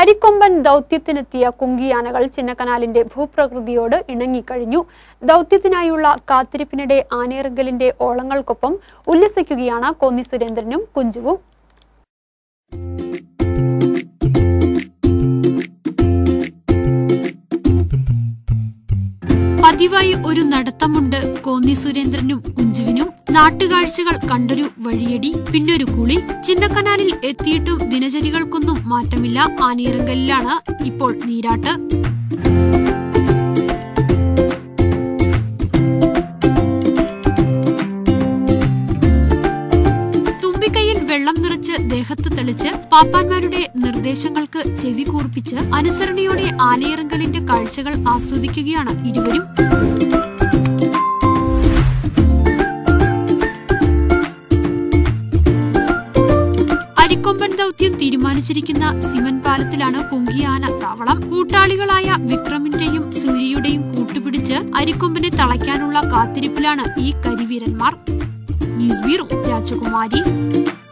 അരിക്കൊമ്പൻ ദൗത്യത്തിനെത്തിയ കുങ്കിയാനകൾ ചിന്നക്കനാലിന്റെ ഭൂപ്രകൃതിയോട് ഇണങ്ങിക്കഴിഞ്ഞു ദൗത്യത്തിനായുള്ള കാത്തിരിപ്പിനിടെ ആനയിറങ്കലിന്റെ ഓളങ്ങൾക്കൊപ്പം ഉല്ലസിക്കുകയാണ് കോന്നി സുരേന്ദ്രനും കുഞ്ചുവും പതിവായി ഒരു നടത്തമുണ്ട് കോന്നി സുരേന്ദ്രനും കുഞ്ചുവിനും നാട്ടുകാഴ്ചകൾ കണ്ടൊരു വഴിയടി പിന്നൊരു കുളി ചിന്നക്കനാലിൽ എത്തിയിട്ടും ദിനചര്യകൾക്കൊന്നും മാറ്റമില്ല ആനയിറങ്കലിലാണ് ഇപ്പോൾ നീരാട്ട് തുമ്പിക്കൈയിൽ വെള്ളം നിറച്ച് ദേഹത്ത് തെളിച്ച് പാപ്പാന്മാരുടെ നിർദ്ദേശങ്ങൾക്ക് ചെവി കൂർപ്പിച്ച് അനുസരണയോടെ ആനയിറങ്കലിന്റെ കാഴ്ചകൾ ആസ്വദിക്കുകയാണ് ഇരുവരും അരിക്കൊമ്പൻ ദൗത്യം തീരുമാനിച്ചിരിക്കുന്ന സിമൻ പാലത്തിലാണ് കുങ്കിയാന താവളം കൂട്ടാളികളായ വിക്രമിന്റെയും സൂര്യയുടെയും കൂട്ടുപിടിച്ച് അരിക്കൊമ്പനെ തളയ്ക്കാനുള്ള കാത്തിരിപ്പിലാണ് ഈ കരിവീരന്മാർ ന്യൂസ് ബ്യൂറോ രാജകുമാരി